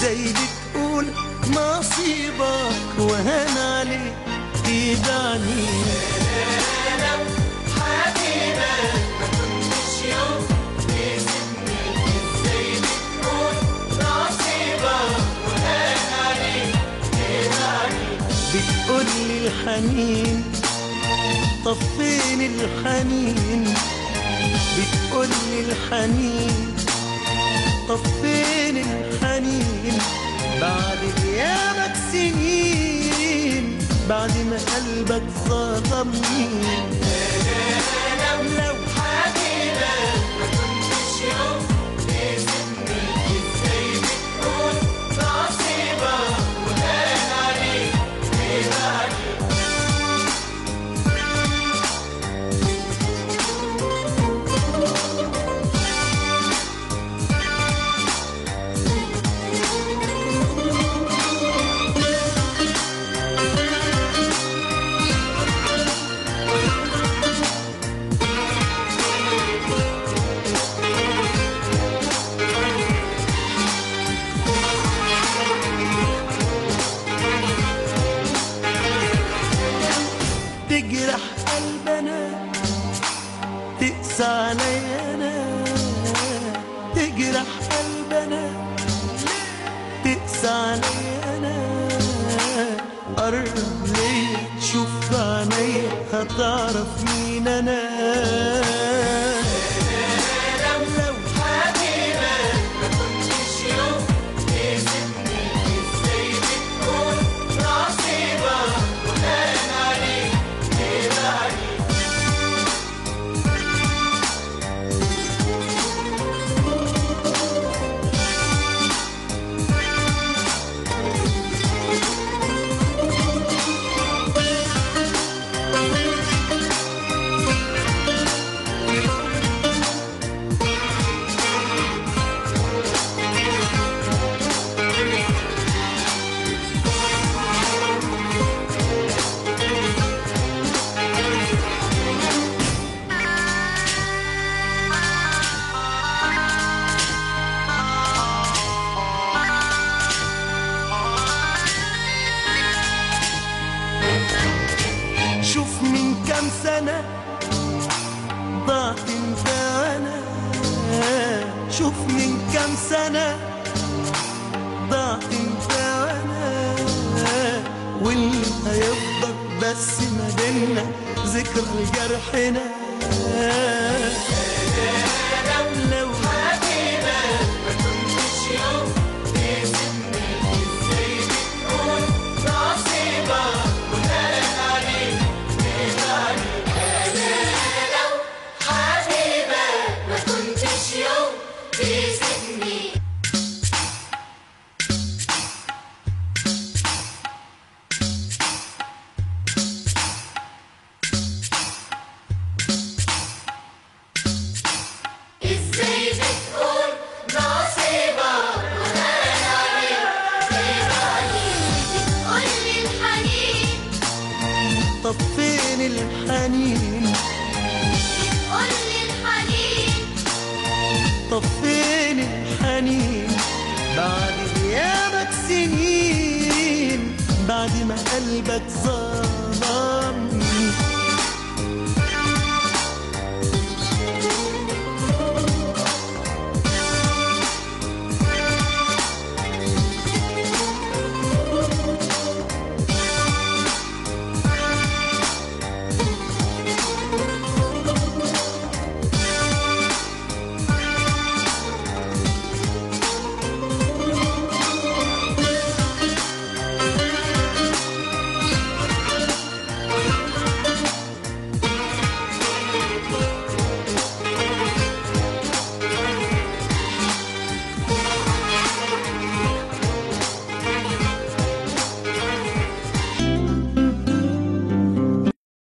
ازاي بتقول نصيبك وهان عليك يدعني بتقول لي الحنين طب فين الحنين بتقول لي الحنين طب فين الحنين بعد غيابك سنين بعد ما قلبك ظلمني لو تجرح قلبنا تقسى عليا انا تجرح قلبنا تقسى عليا انا قرب ليا تشوف بعينيا هتعرف مين انا لو شوف من كام سنة ضعت انت وانا شوف من كام سنة ضعت انت وانا واللي هيفضل بس ما بينا ذكرى لجرحنا لو ما كنتش يوم تسيبني ازاي بتقول نصيبك وهان عليك بتقول لي الحنين طب فين الحنين بتقول لي الحنين طب فين الحنين بعد غيابك سنين بعد ما قلبك ظلم